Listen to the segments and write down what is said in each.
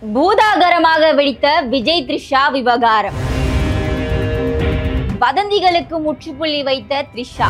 பூதாகரமாக வெடித்த விஜய் த்ரிஷா விவகாரம் வதந்திகளுக்கு முற்றுப்புள்ளி வைத்த த்ரிஷா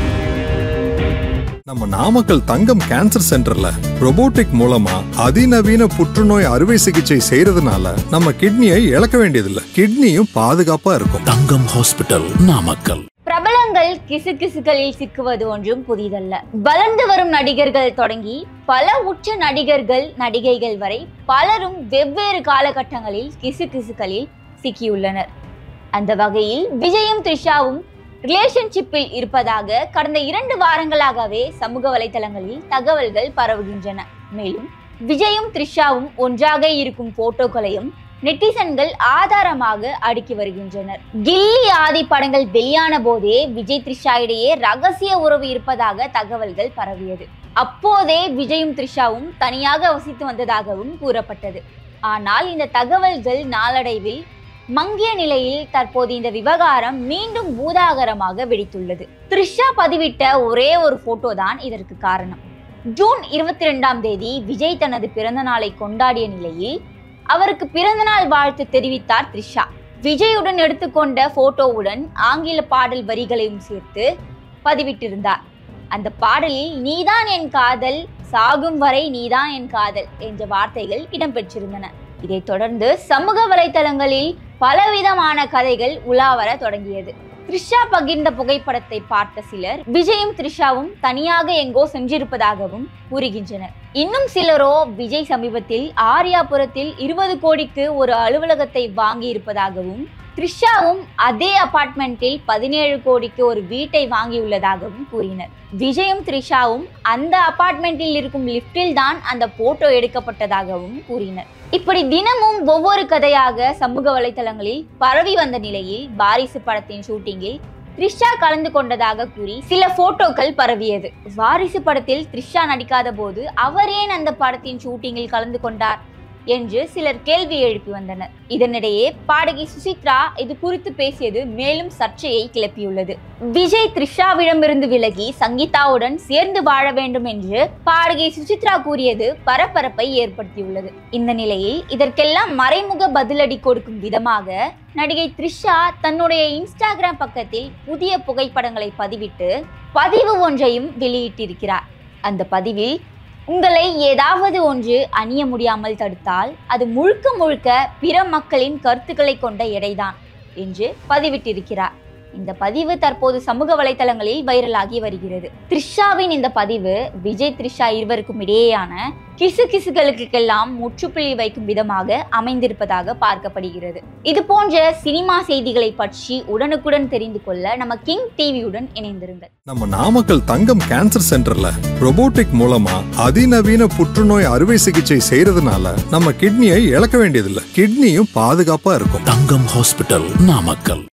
நம்ம நாமக்கல் தங்கம் கேன்சர் சென்டர்ல ரொபோட்டிக் மூலமா அதிநவீன புற்றுநோய் அறுவை சிகிச்சை செய்யறதுனால நம்ம கிட்னியை இழக்க வேண்டியதில்லை கிட்னியும் பாதுகாப்பா இருக்கும் தங்கம் ஹாஸ்பிட்டல் நாமக்கல் பிரபலங்கள் கிசுகிசுகளில் சிக்குவது ஒன்றும் புதிதல்ல வளர்ந்து வரும் நடிகர்கள் தொடங்கி பல உச்ச நடிகர்கள் நடிகைகள் வரை பலரும் வெவ்வேறு காலகட்டங்களில் கிசுகிசுகளில் சிக்கியுள்ளனர் அந்த வகையில் விஜயும் த்ரிஷாவும் ரிலேஷன்ஷிப்பில் இருப்பதாக கடந்த இரண்டு வாரங்களாகவே சமூக வலைதளங்களில் தகவல்கள் பரவுகின்றன மேலும் விஜயும் த்ரிஷாவும் ஒன்றாக இருக்கும் போட்டோக்களையும் நெட்டிசன்கள் ஆதாரமாக அடுக்கி வருகின்றனர் கில்லி ஆதி படங்கள் வெளியான போதே விஜய் த்ரிஷா இடையே ரகசிய உறவு இருப்பதாக தகவல்கள் பரவியது அப்போதே விஜயும் த்ரிஷாவும் தனியாக வசித்து வந்ததாகவும் கூறப்பட்டது ஆனால் இந்த தகவல்கள் நாளடைவில் மங்கிய நிலையில் தற்போது இந்த விவகாரம் மீண்டும் பூதாகரமாக வெடித்துள்ளது த்ரிஷா பதிவிட்ட ஒரே ஒரு போட்டோ தான் இதற்கு காரணம் ஜூன் இருபத்தி ரெண்டாம் தேதி விஜய் தனது பிறந்த நாளை கொண்டாடிய நிலையில் அவருக்கு பிறந்தநாள் வாழ்த்து தெரிவித்தார் த்ரிஷா விஜயுடன் எடுத்துக்கொண்ட போட்டோவுடன் ஆங்கில பாடல் வரிகளையும் சேர்த்து பதிவிட்டிருந்தார் அந்த பாடலில் நீதான் என் காதல் சாகும் வரை நீதான் என் காதல் என்ற வார்த்தைகள் இடம்பெற்றிருந்தன இதைத் தொடர்ந்து சமூக வலைத்தளங்களில் பலவிதமான கதைகள் உலாவர தொடங்கியது த்ரிஷா பகிர்ந்த புகைப்படத்தை பார்த்த சிலர் விஜயும் த்ரிஷாவும் தனியாக எங்கோ சென்றிருப்பதாகவும் கூறுகின்றனர் இன்னும் சிலரோ விஜய் சமீபத்தில் ஆரியாபுரத்தில் இருபது கோடிக்கு ஒரு அலுவலகத்தை வாங்கி இருப்பதாகவும் த்ரிஷாவும் அதே அபார்ட்மெண்ட்டில் பதினேழு கோடிக்கு ஒரு வீட்டை வாங்கியுள்ளதாகவும் கூறினர் விஜயும் த்ரிஷாவும் அந்த அபார்ட்மெண்ட்டில் இருக்கும் லிஃப்டில் தான் அந்த போட்டோ எடுக்கப்பட்டதாகவும் கூறினர் இப்படி தினமும் ஒவ்வொரு கதையாக சமூக வலைத்தளங்களில் பரவி வந்த நிலையில் வாரிசு படத்தின் ஷூட்டிங்கில் த்ரிஷா கலந்து கொண்டதாக கூறி சில போட்டோக்கள் பரவியது வாரிசு படத்தில் த்ரிஷா நடிக்காத போது அவர் ஏன் அந்த படத்தின் ஷூட்டிங்கில் கலந்து கொண்டார் என்று சிலர் கேள்வி எழுப்பி வந்தனர் இதனிடையே பாடகி சுசித்ரா இது குறித்து பேசியது மேலும் சர்ச்சையை கிளப்பியுள்ளது விஜய் த்ரிஷாவிடமிருந்து விலகி சங்கீதாவுடன் சேர்ந்து வாழ வேண்டும் என்று பாடகி சுசித்ரா கூறியது பரபரப்பை ஏற்படுத்தியுள்ளது இந்த நிலையில் இதற்கெல்லாம் மறைமுக பதிலடி கொடுக்கும் விதமாக நடிகை த்ரிஷா தன்னுடைய இன்ஸ்டாகிராம் பக்கத்தில் புதிய புகைப்படங்களை பதிவிட்டு பதிவு ஒன்றையும் வெளியிட்டிருக்கிறார் அந்த பதிவில் உங்களை ஏதாவது ஒன்று அணிய முடியாமல் தடுத்தால் அது முழுக்க முழுக்க பிற மக்களின் கருத்துக்களை கொண்ட எடைதான் என்று பதிவிட்டிருக்கிறார் இந்த பதிவு தற்போது சமூக வலைதளங்களில் வைரலாகி வருகிறது த்ரிஷாவின் இந்த பதிவு விஜய் த்ரிஷா இருவருக்கும் இடையேயான கிசு கிசுகளுக்கெல்லாம் முற்றுப்புள்ளி வைக்கும் விதமாக அமைந்திருப்பதாக பார்க்கப்படுகிறது இது போன்ற சினிமா செய்திகளை பற்றி உடனுக்குடன் தெரிந்து கொள்ள நம்ம கிங் டிவியுடன் இணைந்திருங்கள் நம்ம நாமக்கல் தங்கம் கேன்சர் சென்டர்ல ரொபோட்டிக் மூலமா அதிநவீன புற்றுநோய் அறுவை சிகிச்சை செய்யறதுனால நம்ம கிட்னியை இழக்க வேண்டியதில்லை கிட்னியும் பாதுகாப்பா இருக்கும் தங்கம் ஹாஸ்பிட்டல் நாமக்கல்